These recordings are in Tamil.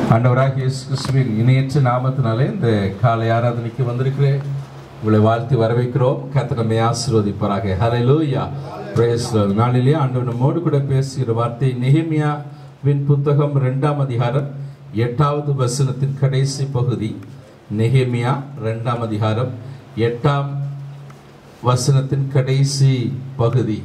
ஆண்டவராக இயேசு கிறிஸ்துவின் இணையற்ற நாமத்தினாலே இந்த காலை ஆராதனைக்கு வந்திருக்கிறேன் உங்களை வாழ்த்தி வரவேற்கிறோம் கர்த்தர் நம்மை ஆசீர்வதிப்பாராக ஹalleluya praise the Lord. நாளிலே ஆண்டவர் நம்மோடு கூட பேசுகிற வார்த்தை நெகேமியாவின் புத்தகம் இரண்டாம் அதிகாரம் எட்டாவது வசனத்தின் கடைசி பகுதி நெகேமியா இரண்டாம் அதிகாரம் எட்டாம் வசனத்தின் கடைசி பகுதி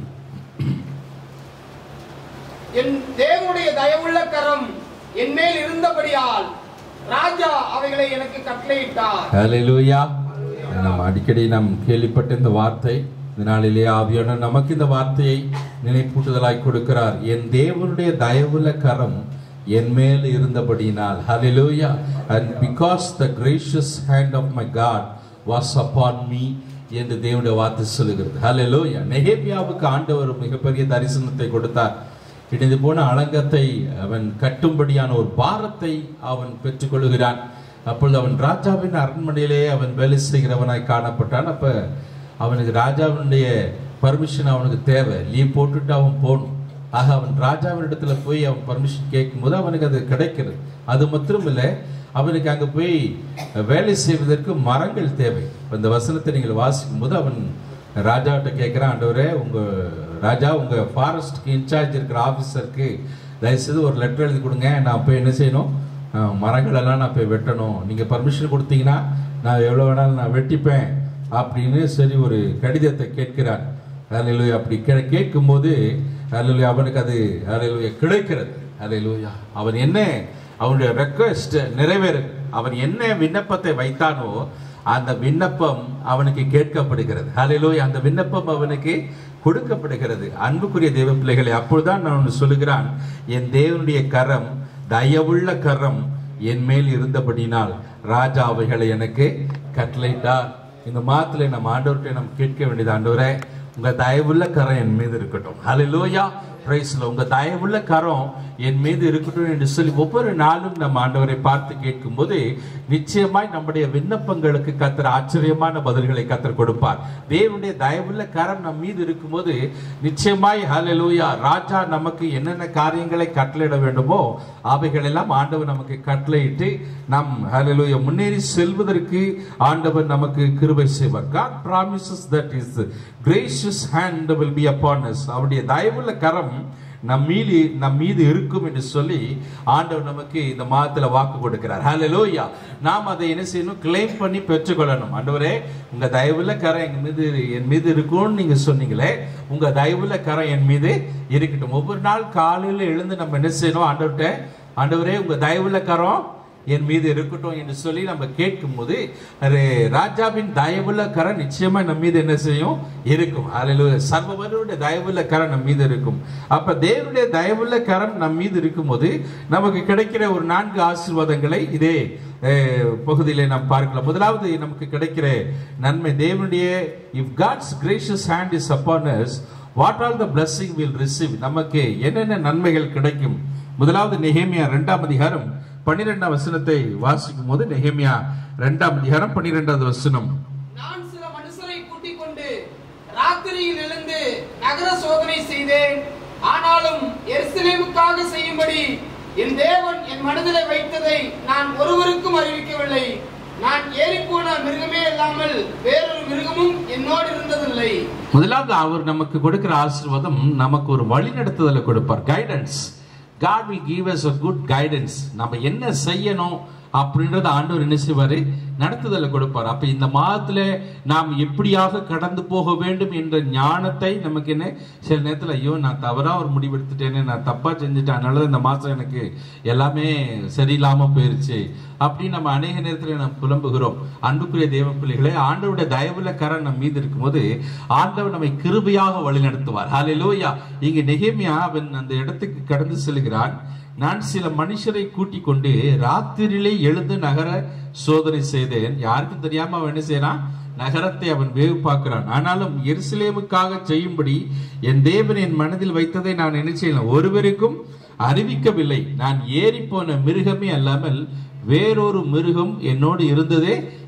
என் தேவனுடைய தயவுள்ள கரம் என் மேல் இருந்தபடியால் ராஜா அவைகளை எனக்கு கட்டளையிட்டார் ஹalleluya நாம் அடிக்கடி நாம் கேள்விப்பட்ட இந்த வார்த்தை இந்த நாளிலே ஆவியான நமக்கு இந்த வார்த்தையை நினைப்பூட்டுதலாய் கொடுக்கிறார் என் தேவனுடைய தயவுள்ள கரம் என் மேல் இருந்தபடியினால் ஹalleluya and because the gracious hand of my god was upon me என்று தேவனுடைய வார்த்தை சொல்லுகிறது ஹalleluya நெகேமியாவுக்கு ஆண்டவர் மிகப்பெரிய தரிசனத்தை கொடுத்தார் இடிந்து போன அலங்கத்தை அவன் கட்டும்படியான ஒரு பாரத்தை அவன் பெற்றுக்கொள்கிறான் அப்பொழுது அவன் ராஜாவின் அரண்மனையிலே அவன் வேலை செய்கிறவனாய் காணப்பட்டான் அப்ப அவனுக்கு ராஜாவினுடைய பர்மிஷன் அவனுக்கு தேவை லீவ் போட்டுட்டு அவன் போகணும் ஆக அவன் ராஜாவின் இடத்துல போய் அவன் பர்மிஷன் கேட்கும்போது அவனுக்கு அது கிடைக்கிறது அது மாத்திரம் இல்லை அவனுக்கு அங்கே போய் வேலை செய்வதற்கு மரங்கள் தேவை இப்ப இந்த வசனத்தை நீங்கள் வாசிக்கும் போது அவன் ராஜாவிட்ட கேட்குறான் ஆண்டவரே உங்க ராஜா உங்க ஃபாரஸ்ட்க்கு இன்சார்ஜ் இருக்கிற ஆஃபீஸருக்கு தயவுசெய்து ஒரு லெட்டர் எழுதி கொடுங்க நான் போய் என்ன செய்யணும் அஹ் மரங்கள் எல்லாம் நான் போய் வெட்டணும் நீங்க பர்மிஷன் கொடுத்தீங்கன்னா நான் எவ்வளோ வேணாலும் நான் வெட்டிப்பேன் அப்படின்னு சரி ஒரு கடிதத்தை கேட்கிறான் அலையிலுயா அப்படி கே- கேட்கும்போது அலையிலுயா அவனுக்கு அது அலையிலுயா கிடைக்கிறது அலையிலுயா அவன் என்ன அவனுடைய ரெக்வெஸ்ட் நிறைவேறு அவன் என்ன விண்ணப்பத்தை வைத்தானோ அந்த விண்ணப்பம் அவனுக்கு கேட்கப்படுகிறது ஹalleluya அந்த விண்ணப்பம் அவனுக்கு கொடுக்கப்படுகிறது அன்புக்குரிய தேவ பிள்ளைகளை அப்பொழுதுதான் நான் ஒன்று சொல்லுகிறான் என் தேவனுடைய கரம் தயவுள்ள கரம் என் மேல் இருந்தபடினால் ராஜா அவைகளை எனக்கு கட்டளையிட்டார் இந்த மாத்துல நம்ம ஆண்டவர்கிட்ட நம்ம கேட்க வேண்டியது ஆண்டவரே உங்க தயவுள்ள கரம் என் மீது இருக்கட்டும் ஹalleluya பிரைஸ்ல உங்க தயவுள்ள கரம் என் மீது இருக்கட்டும் என்று சொல்லி ஒவ்வொரு நாளும் நம்ம ஆண்டவரை பார்த்து கேட்கும்போது நிச்சயமாய் நம்முடைய விண்ணப்பங்களுக்கு கத்தர் ஆச்சரியமான பதில்களை கத்தர் கொடுப்பார் தேவனுடைய தயவுள்ள கரம் நம் மீது இருக்கும்போது நிச்சயமாய் ஹalleluya ராஜா நமக்கு என்னென்ன காரியங்களை கட்டளையிட வேண்டுமோ அவைகள் எல்லாம் ஆண்டவர் நமக்கு கட்டளையிட்டு நம் ஹalleluya முன்னேறி செல்வதற்கு ஆண்டவர் நமக்கு கிருபை செய்வார் God promises that his gracious hand will be upon us அவருடைய தயவுள்ள கரம் நம் மீது நம் மீது இருக்கும் என்று சொல்லி ஆண்டவர் நமக்கு இந்த மாதத்துல வாக்கு கொடுக்கிறார் ஹalleluya நாம் அதை என்ன செய்யணும் கிளைம் பண்ணி பெற்றுக்கொள்ளணும் ஆண்டவரே உங்க தயவுள்ள கரம் எங்க மீது என் மீது இருக்கும்னு நீங்க சொன்னீங்களே உங்க தயவுள்ள கரம் என் மீது இருக்கட்டும் ஒவ்வொரு நாள் காலையில எழுந்து நம்ம என்ன செய்யணும் ஆண்டவர்கிட்ட ஆண்டவரே உங்க தயவுள்ள கரம் என் மீது இருக்கட்டும் என்று சொல்லி நம்ம கேட்கும்போது அது ராஜாவின் தயவுள்ள கரம் நிச்சயமா நம்ம மீது என்ன செய்யும் இருக்கும் அல்ல சர்வவருடைய தயவுள்ள கரம் நம் மீது இருக்கும் அப்ப தேவனுடைய தயவுள்ள கரம் நம் மீது இருக்கும்போது நமக்கு கிடைக்கிற ஒரு நான்கு ஆசீர்வாதங்களை இதே அஹ், பகுதியிலே நாம் பார்க்கலாம் முதலாவது நமக்கு கிடைக்கிற நன்மை தேவனுடைய if God's gracious hand is upon us what all the blessing will receive நமக்கு என்னென்ன நன்மைகள் கிடைக்கும் முதலாவது நெகேமியா இரண்டாம் அதிகாரம் பன்னிரெண்டாம் வசனத்தை வாசிக்கும் போது நெகேமியா இரண்டாம் அதிகாரம் பன்னிரெண்டாவது வசனம் நான் சில மனுஷரை கூட்டிக் கொண்டு ராத்திரியில் எழுந்து நகர சோதனை செய்தேன் ஆனாலும் எருசலேமுக்காக செய்யும்படி என் தேவன் என் மனதிலே வைத்ததை நான் ஒருவருக்கும் அறிவிக்கவில்லை நான் ஏறிப்போன மிருகமே இல்லாமல் வேறொரு மிருகமும் என்னோடு இருந்ததில்லை முதலாவது அவர் நமக்கு கொடுக்கிற ஆசீர்வாதம் நமக்கு ஒரு வழிநடத்துதலை கொடுப்பார் guidance God will give us a good guidance நம்ம என்ன செய்யணும் அப்படின்றத ஆண்டவர் என்ன செய்வாரு நடத்துதலை கொடுப்பார் அப்ப இந்த மாதத்துல நாம் எப்படியாக கடந்து போக வேண்டும் என்ற ஞானத்தை நமக்கு என்ன சில நேரத்துல ஐயோ நான் தவறா ஒரு முடிவெடுத்துட்டேனே நான் தப்பா செஞ்சுட்டேன் அதனால இந்த மாசம் எனக்கு எல்லாமே சரியில்லாம போயிருச்சு அப்படின்னு நம்ம அநேக நேரத்துல நம்ம புலம்புகிறோம் அன்புக்குரிய தேவ பிள்ளைகளே ஆண்டவருடைய தயவுள்ள கரம் நம் மீது இருக்கும்போது ஆண்டவர் நம்மை கிருபையாக வழிநடத்துவார் ஹalleluya இங்க நெகேமியா அவன் அந்த இடத்துக்கு கடந்து செல்கிறான் நான் சில மனுஷரை கூட்டிக் கொண்டு ராத்திரியிலே எழுந்து நகர சோதனை செய்தேன் யாருக்கும் தெரியாம அவன் என்ன செய்யறான் நகரத்தை அவன் வேவு பார்க்கிறான் ஆனாலும் எருசலேமுக்காக செய்யும்படி என் தேவன் என் மனதில் வைத்ததை நான் என்ன செய்யலாம் ஒருவருக்கும் அறிவிக்கவில்லை நான் ஏறி போன மிருகமே அல்லாமல் வேறொரு மிருகம் என்னோடு இருந்ததே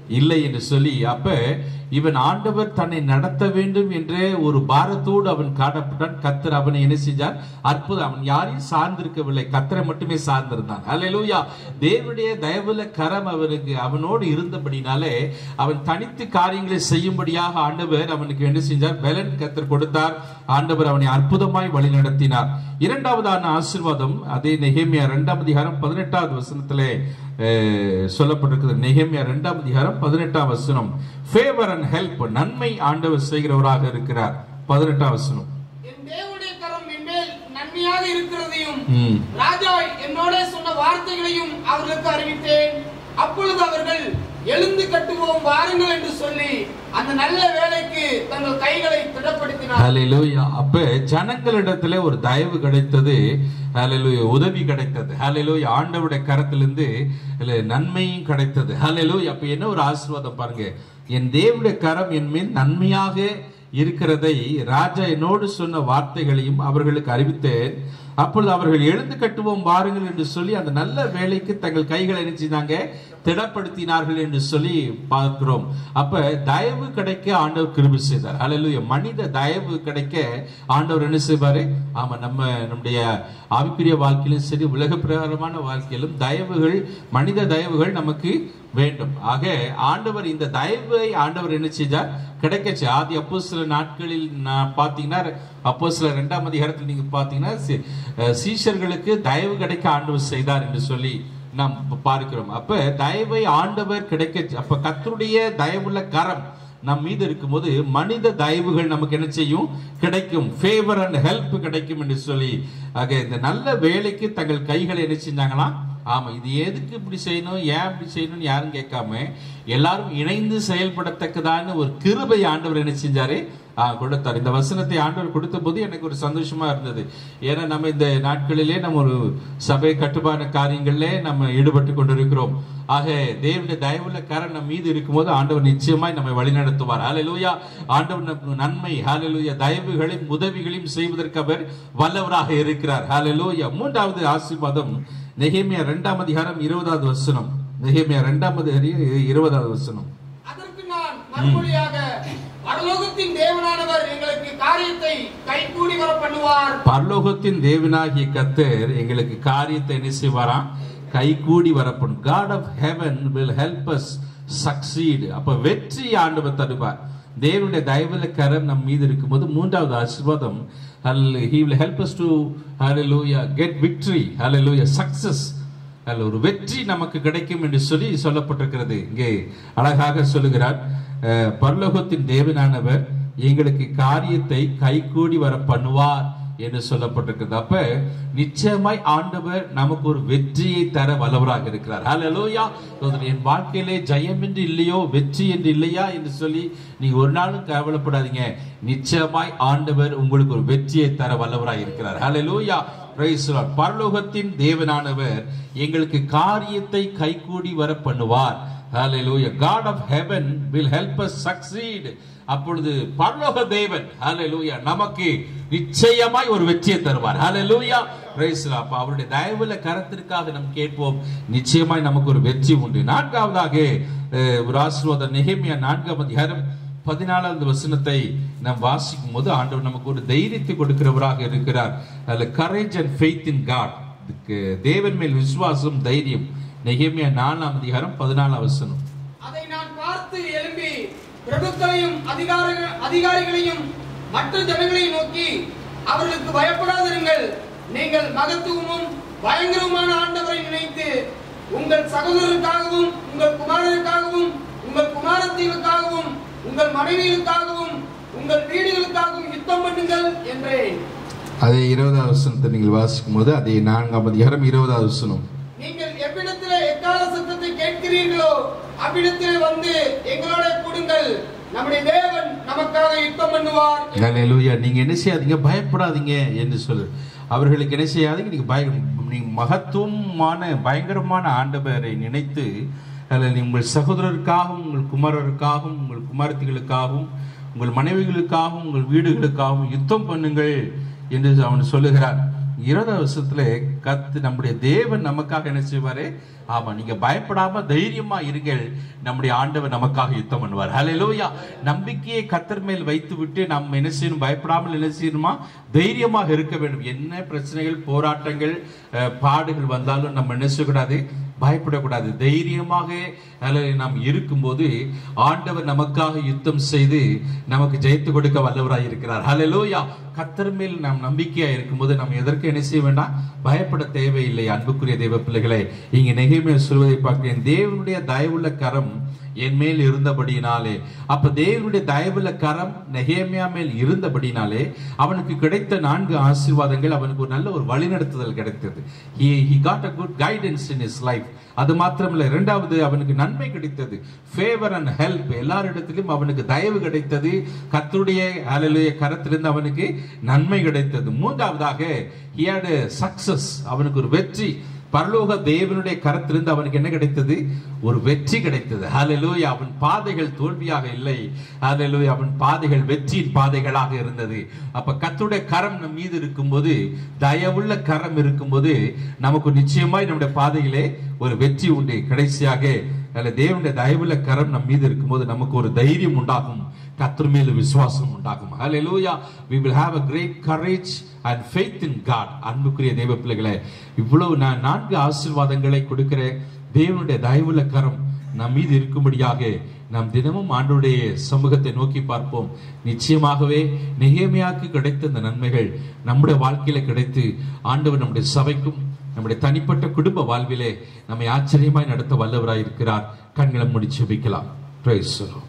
இல்லை என்று சொல்லி அப்ப இவன் ஆண்டவர் தன்னை நடத்த வேண்டும் என்ற ஒரு பாரத்தோடு அவன் காணப்பட்டான் கத்தர் அவனை என்ன செஞ்சார் அற்புதம் அவன் யாரையும் சார்ந்திருக்கவில்லை கத்தரை மட்டுமே சார்ந்திருந்தான் அல்லேலூயா தேவனுடைய தயவுல கரம் அவனுக்கு அவனோடு இருந்தபடினாலே அவன் தனித்து காரியங்களை செய்யும்படியாக ஆண்டவர் அவனுக்கு என்ன செஞ்சார் பலன் கத்தர் கொடுத்தார் ஆண்டவர் அவனை அற்புதமாய் வழி நடத்தினார் இரண்டாவதான ஆசீர்வாதம் அதே நெகேமியா இரண்டாம் அதிகாரம் பதினெட்டாவது வசனத்திலே அஹ், சொல்லப்பட்டிருக்கிறது நெகேமியா இரண்டாம் அதிகாரம் பதினெட்டாம் வசனம் ஃபேவர் அண்ட் ஹெல்ப் நன்மை ஆண்டவர் செய்கிறவராக இருக்கிறார் பதினெட்டாம் வசனம் என் தேவனுடைய கரம் என்மேல் நன்மையாக இருக்கிறதையும் ம். ராஜா என்னோட சொன்ன வார்த்தைகளையும் அவர்களுக்கு அறிவித்தேன் அப்பொழுது அவர்கள் எழுந்து கட்டுவோம் வாருங்கள் என்று சொல்லி அந்த நல்ல வேலைக்கு தங்கள் கைகளை திடப்படுத்தினார் ஹalleluya அப்ப ஜனங்களிடத்துல ஒரு தயவு கிடைத்தது ஹalleluya உதவி கிடைத்தது ஹalleluya ஆண்டவருடைய கரத்திலிருந்து இல்ல, நன்மையும் கிடைத்தது ஹalleluya அப்ப என்ன ஒரு ஆசீர்வாதம் பாருங்க என் தேவனுடைய கரம் என் மேல் நன்மையாக இருக்கிறதை ராஜா என்னோடு சொன்ன வார்த்தைகளையும் அவர்களுக்கு அறிவித்தேன் அப்பொழுது அவர்கள் எழுந்து கட்டுவோம் வாருங்கள் என்று சொல்லி அந்த நல்ல வேலைக்கு தங்கள் கைகளை என்ன செஞ்சாங்க திடப்படுத்தினார்கள் என்று சொல்லி பார்க்கிறோம் அப்ப தயவு கிடைக்க ஆண்டவர் கிருபை செய்தார் அல்லேலூயா மனித தயவு கிடைக்க ஆண்டவர் என்ன செய்வாரு ஆமா நம்ம நம்முடைய ஆவிக்குரிய வாழ்க்கையிலும் சரி உலக பிரகாரமான வாழ்க்கையிலும் தயவுகள் மனித தயவுகள் நமக்கு வேண்டும் ஆக ஆண்டவர் இந்த தயவை ஆண்டவர் என்ன செஞ்சார் கிடைக்கச்சு ஆதி அப்போ சில நாட்களில் நான் பார்த்தீங்கன்னா அப்போ சில ரெண்டாம் அதிகாரத்தில் நீங்க பார்த்தீங்கன்னா சி- அஹ் சீஷர்களுக்கு தயவு கிடைக்க ஆண்டவர் செய்தார் என்று சொல்லி நாம் ப- பார்க்கிறோம் அப்ப தயவை ஆண்டவர் கிடைக்க அப்ப கர்த்தருடைய தயவுள்ள கரம் நம் மீது இருக்கும்போது மனித தயவுகள் நமக்கு என்ன செய்யும் கிடைக்கும் ஃபேவர் அண்ட் ஹெல்ப் கிடைக்கும் என்று சொல்லி ஆக இந்த நல்ல வேலைக்கு தங்கள் கைகளை என்ன செஞ்சாங்களா ஆமா இது எதுக்கு இப்படி செய்யணும் ஏன் இப்படி செய்யணும்னு யாரும் கேட்காம எல்லாரும் இணைந்து செயல்படத்தக்கதான ஒரு கிருபை ஆண்டவர் என்ன செஞ்சாரு ஆ, கொடுத்தார் இந்த வசனத்தை ஆண்டவர் கொடுத்த போது எனக்கு ஒரு சந்தோஷமா இருந்தது ஏன்னா நம்ம இந்த நாட்களிலே நம்ம ஒரு சபை கட்டுப்பாடு காரியங்களிலே நம்ம ஈடுபட்டு கொண்டிருக்கிறோம் ஆக தேவனுடைய தயவுள்ள கரம் நம் மீது இருக்கும்போது ஆண்டவர் நிச்சயமாய் நம்மை வழிநடத்துவார் ஹalleluya ஆண்டவர் நமக்கு நன்மை ஹalleluya தயவுகளையும் உதவிகளையும் செய்வதற்கு அவர் வல்லவராக இருக்கிறார் ஹalleluya மூன்றாவது ஆசீர்வாதம் நெகேமியா இரண்டாம் அதிகாரம் இருபதாவது வசனம் நெகேமியா இரண்டாம் அதிகாரம் இருபதாவது வசனம் அதற்கு நான் மறுமொழியாக பரலோகத்தின் தேவனானவர் எங்களுக்கு காரியத்தை கைகூடி வர பண்ணுவார் பரலோகத்தின் தேவனாகிய கத்தர் எங்களுக்கு காரியத்தை என்ன செய்வாராம் கைகூடி வரப்படும் God of heaven will help us succeed அப்ப வெற்றி ஆண்டவர் தருவார் தேவனுடைய தயவுல கரம் நம் மீது இருக்கும்போது மூன்றாவது ஆசீர்வாதம் he will help us to hallelujah get victory hallelujah success அல்ல ஒரு வெற்றி நமக்கு கிடைக்கும் என்று சொல்லி சொல்லப்பட்டிருக்கிறது இங்கே அழகாக சொல்லுகிறார் அஹ், பரலோகத்தின் தேவனானவர் எங்களுக்கு காரியத்தை கைகூடி வர பண்ணுவார் என்று சொல்லப்பட்டிருக்கிறது அப்ப நிச்சயமாய் ஆண்டவர் நமக்கு ஒரு வெற்றியை தர வல்லவராக இருக்கிறார் ஹalleluya சகோதரரே, என் வாழ்க்கையிலே ஜெயம் என்று இல்லையோ வெற்றி என்று இல்லையா என்று சொல்லி நீங்க ஒரு நாளும் கவலைப்படாதீங்க நிச்சயமாய் ஆண்டவர் உங்களுக்கு ஒரு வெற்றியை தர வல்லவராக இருக்கிறார் ஹalleluya Praise the Lord. பரலோகத்தின் தேவனானவர் எங்களுக்கு காரியத்தை கைகூடி வர பண்ணுவார் Hallelujah. God of heaven will help us succeed. அப்பொழுது பரலோக தேவன் Hallelujah. நமக்கு நிச்சயமாய் ஒரு வெற்றியை தருவார் Hallelujah. Praise the Lord. அப்ப அவருடைய தயவுல கரத்திற்காக நாம் கேட்போம் நிச்சயமாய் நமக்கு ஒரு வெற்றி உண்டு நான்காவதாக அஹ், ஒரு ஆசீர்வாதம் நெகேமியா நான்காம் அதிகாரம் பதினாலாவது வசனத்தை நாம் வாசிக்கும் போது ஆண்டவர் நமக்கு ஒரு தைரியத்தை கொடுக்கிறவராக இருக்கிறார் அதுல courage and faith in God தேவன் மேல் விசுவாசம் தைரியம் நெகேமியா நாலாம் அதிகாரம் பதினாலாம் வசனம் அதை நான் பார்த்து எழும்பி பிரபுக்களையும் அதிகாரிகள் அதிகாரிகளையும் மற்ற ஜனங்களையும் நோக்கி அவர்களுக்கு பயப்படாதிருங்கள் நீங்கள் மகத்துவமும் பயங்கரமான ஆண்டவரை நினைத்து உங்கள் சகோதரருக்காகவும் உங்கள் குமாரருக்காகவும் உங்கள் குமாரத்திகளுக்காகவும் உங்கள் மனைவிகளுக்காகவும் உங்கள் வீடுகளுக்காகவும் யுத்தம் பண்ணுங்கள் என்றேன் அதே இருபதாவது வசனத்தை நீங்கள் வாசிக்கும் போது அதே நான்காம் அதிகாரம் இருபதாவது வசனம் நீங்கள் எவ்விடத்திலே எக்கால சத்தத்தை கேட்கிறீர்களோ அவ்விடத்திலே வந்து எங்களோட கூடுங்கள் நம்முடைய தேவன் நமக்காக யுத்தம் பண்ணுவார் ஹalleluya நீங்க என்ன செய்யாதீங்க பயப்படாதீங்க என்று சொல்லு அவர்களுக்கு என்ன செய்யாதீங்க நீங்க பய நீங்க மகத்துவமான பயங்கரமான ஆண்டவரை நினைத்து அதில் நீ உங்கள் சகோதரருக்காகவும் உங்கள் குமாரருக்காகவும் உங்கள் குமாரத்திகளுக்காகவும் உங்கள் மனைவிகளுக்காகவும் உங்கள் வீடுகளுக்காகவும் யுத்தம் பண்ணுங்கள் என்று அவன் சொல்லுகிறார் இருபதாம் வருஷத்துல கத்து நம்முடைய தேவன் நமக்காக என்ன செய்வாரு ஆமா நீங்க பயப்படாம தைரியமா இருங்கள் நம்முடைய ஆண்டவர் நமக்காக யுத்தம் பண்ணுவார் ஹalleluya நம்பிக்கையை கத்தர் மேல் வைத்து விட்டு நாம் என்ன செய்யணும் பயப்படாமல் என்ன செய்யணுமா தைரியமாக இருக்க வேண்டும் என்ன பிரச்சனைகள் போராட்டங்கள் அஹ், பாடுகள் வந்தாலும் நம்ம என்ன செய்யக்கூடாது பயப்படக்கூடாது தைரியமாக அதில் நாம் இருக்கும்போது ஆண்டவர் நமக்காக யுத்தம் செய்து நமக்கு ஜெயித்து கொடுக்க வல்லவராய் இருக்கிறார் ஹalleluya கத்தர் மேல் நாம் நம்பிக்கையா இருக்கும்போது நாம் எதற்கு என்ன செய்ய வேண்டாம் பயப்பட தேவையில்லை அன்புக்குரிய தெய்வ பிள்ளைகளை இங்க நெகேமியா சொல்வதை பார்க்கிறேன் தேவனுடைய தயவுள்ள கரம் என் மேல் இருந்தபடியினாலே அப்ப தேவனுடைய தயவுள்ள கரம் நெகேமியா மேல் இருந்தபடினாலே அவனுக்கு கிடைத்த நான்கு ஆசீர்வாதங்கள் அவனுக்கு ஒரு நல்ல ஒரு வழிநடத்துதல் கிடைத்தது he he got a good guidance in his life அது மாத்திரமல்ல இரண்டாவது அவனுக்கு நன்மை கிடைத்தது ஃபேவர் அண்ட் ஹெல்ப் எல்லாரிடத்திலும் அவனுக்கு தயவு கிடைத்தது கர்த்தருடைய ஹalleluya கரத்திலிருந்து அவனுக்கு நன்மை கிடைத்தது மூன்றாவதாக he had a success அவனுக்கு ஒரு வெற்றி பரலோக தேவனுடைய கரத்திலிருந்து அவனுக்கு என்ன கிடைத்தது ஒரு வெற்றி கிடைத்தது ஹalleluya அவன் பாதைகள் தோல்வியாக இல்லை ஹalleluya அவன் பாதைகள் வெற்றியின் பாதைகளாக இருந்தது அப்ப கர்த்தருடைய கரம் நம் மீது இருக்கும்போது தயவுள்ள கரம் இருக்கும்போது நமக்கு நிச்சயமாய் நம்முடைய பாதையிலே ஒரு வெற்றி உண்டு கடைசியாக அல்ல தேவனுடைய தயவுள்ள கரம் நம் மீது இருக்கும்போது நமக்கு ஒரு தைரியம் உண்டாகும் கர்த்தர் மேல விசுவாசம் உண்டாகும் ஹalleluya we will have a great courage and faith in God அன்புக்குரிய தேவ பிள்ளைகளே இவ்வளவு நான் நான்கு ஆசீர்வாதங்களை கொடுக்கிற தேவனுடைய தயவுள்ள கரம் நம் மீது இருக்கும்படியாக நாம் தினமும் ஆண்டவருடைய சமூகத்தை நோக்கி பார்ப்போம் நிச்சயமாகவே நெகேமியாக்கு கிடைத்த இந்த நன்மைகள் நம்முடைய வாழ்க்கையில கிடைத்து ஆண்டவர் நம்முடைய சபைக்கும் நம்முடைய தனிப்பட்ட குடும்ப வாழ்விலே நம்மை ஆச்சரியமாய் நடத்த வல்லவராய் இருக்கிறார் கண்களை மூடி ஜெபிக்கலாம் Praise the Lord.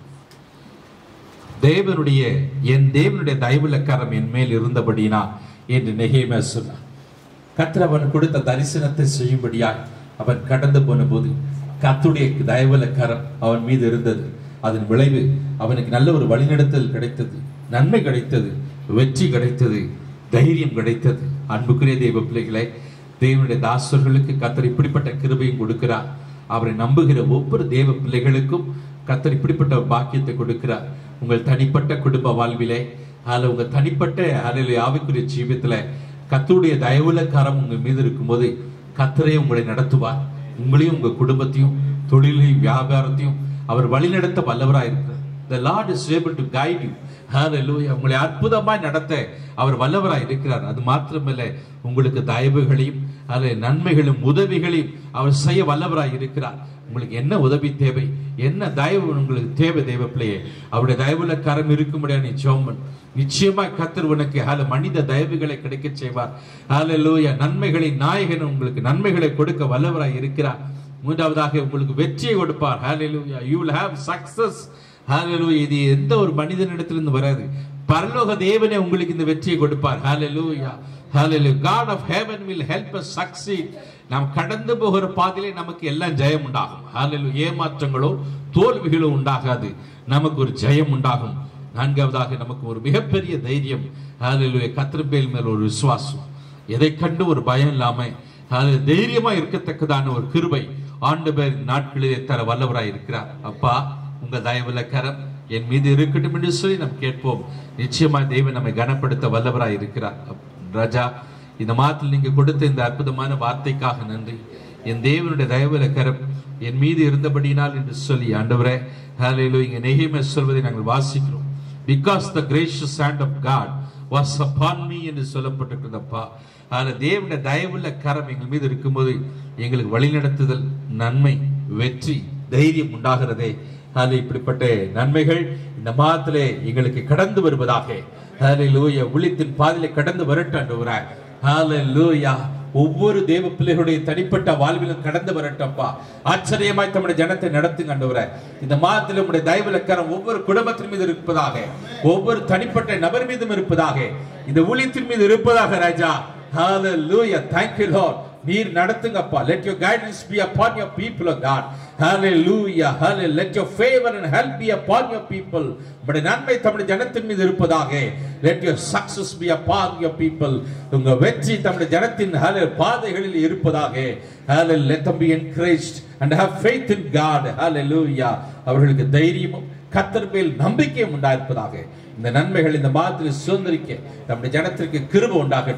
தேவனுடைய என் தேவனுடைய தயவுள்ள கரம் என் மேல் இருந்தபடினா என்று நெகேமியா சொன்னார் கர்த்தர் அவன் கொடுத்த தரிசனத்தை செய்யும்படியாய் அவன் கடந்து போன போது கர்த்தருடைய தயவுள்ள கரம் அவன் மீது இருந்தது அதன் விளைவு அவனுக்கு நல்ல ஒரு வழிநடத்தல் கிடைத்தது நன்மை கிடைத்தது வெற்றி கிடைத்தது தைரியம் கிடைத்தது அன்புக்குரிய தெய்வ பிள்ளைகளை தேவனுடைய தாசர்களுக்கு கர்த்தர் இப்படிப்பட்ட கிருபையும் கொடுக்கிறார் அவரை நம்புகிற ஒவ்வொரு தேவ பிள்ளைகளுக்கும் கர்த்தர் இப்படிப்பட்ட ஒரு பாக்கியத்தை கொடுக்கிறார் உங்கள் தனிப்பட்ட குடும்ப வாழ்விலே அதில் உங்க தனிப்பட்ட அதில் ஆவிக்குரிய ஜீவியத்துல கர்த்தருடைய தயவுள்ள கரம் உங்க மீது இருக்கும்போது கர்த்தரே உங்களை நடத்துவார் உங்களையும் உங்க குடும்பத்தையும் தொழிலையும் வியாபாரத்தையும் அவர் வழிநடத்த வல்லவராக இருக்கிறார் The Lord is able to guide you. Hallelujah. உங்களை அற்புதமாய் நடத்த அவர் வல்லவராய் இருக்கிறார் அது மாத்திரமல்ல உங்களுக்கு தயவுகளையும் அது நன்மைகளும் உதவிகளையும் அவர் செய்ய வல்லவராய் இருக்கிறார் உங்களுக்கு என்ன உதவி தேவை என்ன தயவு உங்களுக்கு தேவை தேவ பிள்ளையே அவருடைய தயவுல கரம் இருக்கும்படியா நீ ஜோமன் நிச்சயமா கத்தர் உனக்கு ஹல மனித தயவுகளை கிடைக்க செய்வார் ஹalleluya நன்மைகளை நாயகன் உங்களுக்கு நன்மைகளை கொடுக்க வல்லவராய் இருக்கிறார் மூன்றாவதாக உங்களுக்கு வெற்றியை கொடுப்பார் ஹalleluya you will have success ஹalleluya இது எந்த ஒரு மனிதனிடத்திலிருந்து வராது பரலோக தேவனே உங்களுக்கு இந்த வெற்றியை கொடுப்பார் ஹalleluya hallelujah god of heaven will help us succeed நாம் கடந்து போகிற பாதையிலே நமக்கு எல்லாம் ஜெயம் உண்டாகும் ஹalleluya ஏமாற்றங்களோ தோல்விகளோ உண்டாகாது நமக்கு ஒரு ஜெயம் உண்டாகும் நான்காவதாக நமக்கு ஒரு மிகப்பெரிய தைரியம் ஹalleluya கத்திரப்பேல் மேல் ஒரு விசுவாசம் எதை கண்டு ஒரு பயம் இல்லாம அது தைரியமா இருக்கத்தக்கதான ஒரு கிருபை ஆண்டவர் நாட்களிலே தர வல்லவராய் இருக்கிறார் அப்பா உங்க தயவுல கரம் என் மீது இருக்கட்டும் என்று சொல்லி நாம் கேட்போம் நிச்சயமா தெய்வம் நம்மை கனப்படுத்த வல்லவராய் இருக்கிறார் அப்- ராஜா இந்த மாதத்தில் நீங்க கொடுத்த இந்த அற்புதமான வார்த்தைக்காக நன்றி என் தேவனுடைய தயவுல கரம் என் மீது இருந்தபடியினால் என்று சொல்லி ஆண்டவரே ஹalleluya இங்க நெகேமியா சொல்வதை நாங்கள் வாசிக்கிறோம் because the gracious hand of God was upon me என்று சொல்லப்பட்டிருக்கிறதப்பா அதில் தேவனுடைய தயவுள்ள கரம் எங்கள் மீது இருக்கும்போது எங்களுக்கு வழிநடத்துதல் நன்மை வெற்றி தைரியம் உண்டாகிறதே அதில் இப்படிப்பட்ட நன்மைகள் இந்த மாதத்திலே எங்களுக்கு கடந்து வருவதாக ஹalleluya உள்ளத்தின் பாதையிலே கடந்து வரட்டும் ஆண்டவரே ஹalleluya ஒவ்வொரு தேவ பிள்ளைகளுடைய தனிப்பட்ட வாழ்விலும் கடந்து வரட்டப்பா ஆச்சரியமாய் தம்முடைய ஜனத்தை நடத்துங்க ஆண்டவரே இந்த மாதத்தில் உடைய தயவுல கரம் ஒவ்வொரு குடும்பத்தின் மீது இருப்பதாக ஒவ்வொரு தனிப்பட்ட நபர் மீதும் இருப்பதாக இந்த ஊழியத்தின் மீது இருப்பதாக ராஜா hallelujah thank you lord நீர் நடத்துங்கப்பா let your guidance be upon your people of god hallelujah hallelujah let your favor and help be upon your people உம்முடைய நன்மை தம்முடைய ஜனத்தின் மீது இருப்பதாக let your success be upon your people உங்க வெற்றி தம்முடைய ஜனத்தின் hallelujah பாதைகளில் இருப்பதாக hallelujah let them be encouraged and have faith in god hallelujah அவர்களுக்கு தைரியமும் கத்தர் மேல் நம்பிக்கையும் உண்டாயிருப்பதாக இந்த நன்மைகள் இந்த மாதத்தில் சுதந்திரிக்க நம்முடைய ஜனத்திற்கு கிருப உண்டாகட்டும்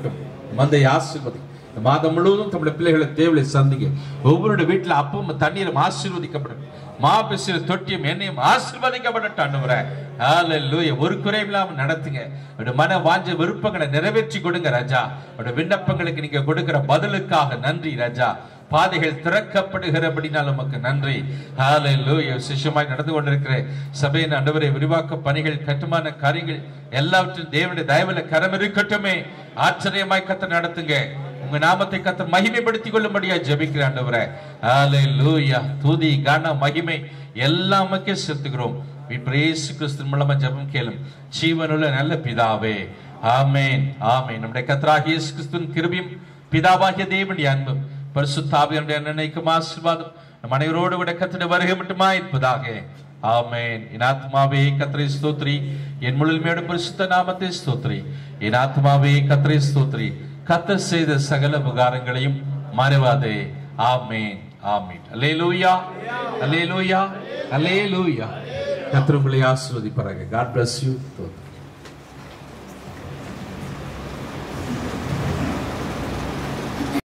மந்தை ஆசீர்வதி இந்த மாதம் முழுவதும் நம்முடைய பிள்ளைகளை தேவலை சந்திங்க ஒவ்வொருடைய வீட்டுல அப்பவும் தண்ணீரும் ஆசீர்வதிக்கப்படும் மாபிசிற தொட்டியும் என்னையும் ஆசீர்வதிக்கப்படட்டும் ஆண்டவரே ஹalleluya ஒரு குறையும் இல்லாம நடத்துங்க உடைய மன வாஞ்ச விருப்பங்களை நிறைவேற்றி கொடுங்க ராஜா உடைய விண்ணப்பங்களுக்கு நீங்க கொடுக்கிற பதிலுக்காக நன்றி ராஜா பாதைகள் திறக்கப்படுகிறபடினால் உமக்கு நன்றி ஹalleluya சிஷ்யமாய் நடந்து கொண்டிருக்கிற சபையின் ஆண்டவரே விரிவாக்க பணிகள் கட்டுமான காரியங்கள் எல்லாவற்றிலும் தேவனுடைய தயவுல கரம் இருக்கட்டுமே ஆச்சரியமாய் கத்த நடத்துங்க உங்க நாமத்தை கத்த மகிமைப்படுத்திக் கொள்ளும்படியா ஜெபிக்கிற ஆண்டவரே ஹalleluya துதி கன மகிமை எல்லாமே செலுத்துகிறோம் இயேசு கிறிஸ்து மூலமா ஜெபம் கேளும் ஜீவனுள்ள நல்ல பிதாவே ஆமென் ஆமென் நம்முடைய கர்த்தராகிய இயேசு கிறிஸ்துவின் கிருபையும் பிதாவாகிய தேவனுடைய அன்பும் பரிசுத்தாவியனுடைய நினைக்கும் ஆசீர்வாதம் நம் அனைவரோடு கூட கத்திட வருகை மட்டுமா இருப்பதாக ஆமென் என் ஆத்மாவே கத்திரை ஸ்தோத்ரி என் முழுமையோட பரிசுத்த நாமத்தை ஸ்தோத்ரி என் ஆத்மாவே கத்திரை ஸ்தோத்ரி கத்தர் செய்த சகல உபகாரங்களையும் மறவாதே ஆமென் ஆமென் அல்லேலூயா அல்லேலூயா அல்லேலூயா கத்திர உங்களை ஆசீர்வதிப்பாராக காட் bless you